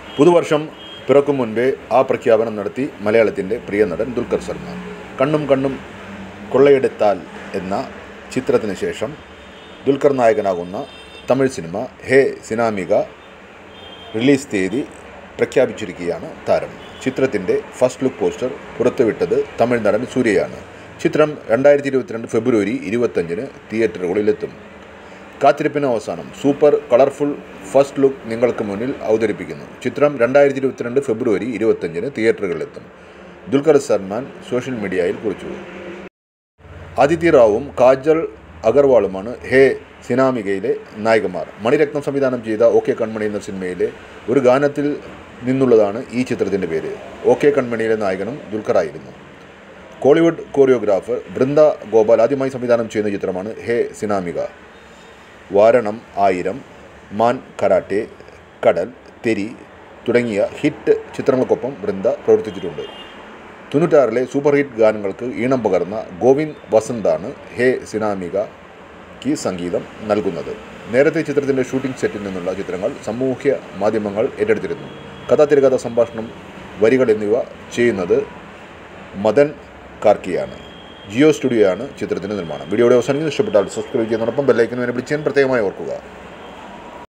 പുതുവർഷം പിറക്കും മുൻപേ ആ പ്രഖ്യാപനം നടത്തി മലയാളത്തിൻ്റെ പ്രിയ നടൻ ദുൽഖർ സൽമാൻ കണ്ണും കണ്ണും കൊള്ളയെടുത്താൽ എന്ന ചിത്രത്തിന് ശേഷം ദുൽഖർ നായകനാകുന്ന Tamil cinema hey Sinamika release തീയതി പ്രഖ്യാപിച്ചിരിക്കുകയാണ് താരം ചിത്രത്തിൻ്റെ ഫസ്റ്റ് ലുക്ക് പോസ്റ്റർ പുറത്തുവിട്ടത് തമിഴ് നടൻ സൂര്യയാണ് ചിത്രം രണ്ടായിരത്തി ഇരുപത്തിരണ്ട് ഫെബ്രുവരി ഇരുപത്തഞ്ചിന് തിയേറ്ററുകളിലെത്തും കാത്തിരിപ്പിന് അവസാനം സൂപ്പർ കളർഫുൾ ഫസ്റ്റ് ലുക്ക് നിങ്ങൾക്ക് മുന്നിൽ അവതരിപ്പിക്കുന്നു ചിത്രം രണ്ടായിരത്തി ഇരുപത്തിരണ്ട് ഫെബ്രുവരി ഇരുപത്തഞ്ചിന് തിയേറ്ററുകളിലെത്തും ദുൽഖർ സൽമാൻ സോഷ്യൽ മീഡിയയിൽ കുറിച്ചു ആദിത്യ റാവുവും കാജൽ അഗർവാളുമാണ് ഹേ സിനാമികയിലെ നായകന്മാർ മണിരത്നം സംവിധാനം ചെയ്ത ഓക്കെ കൺമണി എന്ന സിനിമയിലെ ഒരു ഗാനത്തിൽ നിന്നുള്ളതാണ് ഈ ചിത്രത്തിൻ്റെ പേര് ഓക്കെ കൺമണിയിലെ നായകനും ദുൽഖറായിരുന്നു കോളിവുഡ് കോറിയോഗ്രാഫർ ബൃന്ദ ഗോപാൽ ആദ്യമായി സംവിധാനം ചെയ്യുന്ന ചിത്രമാണ് ഹേ സിനാമിക വാരണം ആയിരം മാൻ കരാട്ടെ കടൽ തെരി തുടങ്ങിയ ഹിറ്റ് ചിത്രങ്ങൾക്കൊപ്പം ബൃന്ദ പ്രവർത്തിച്ചിട്ടുണ്ട് തൊണ്ണൂറ്റാറിലെ സൂപ്പർ ഹിറ്റ് ഗാനങ്ങൾക്ക് ഈണം പകർന്ന ഗോവിന്ദ് വസന്താണ് ഹേ സിനാമികയ്ക്ക് സംഗീതം നൽകുന്നത് നേരത്തെ ചിത്രത്തിൻ്റെ ഷൂട്ടിംഗ് സെറ്റിൽ നിന്നുള്ള ചിത്രങ്ങൾ സാമൂഹ്യ മാധ്യമങ്ങൾ ഏറ്റെടുത്തിരുന്നു കഥ തിരകഥ സംഭാഷണം വരികൾ എന്നിവ ചെയ്യുന്നത് മദൻ കാർക്കിയാണ് ജിയോ സ്റ്റുഡിയോയാണ് ചിത്രത്തിൻ്റെ നിർമ്മാണം വീഡിയോയുടെ അവസാനിക്കുന്നത് ഇഷ്ടപ്പെട്ടാൽ സബ്സ്ക്രൈബ് ചെയ്യുന്നതോടൊപ്പം ബെല്ലൈക്കൻ വിളിച്ചാൻ പ്രത്യേകമായി ഓർക്കുക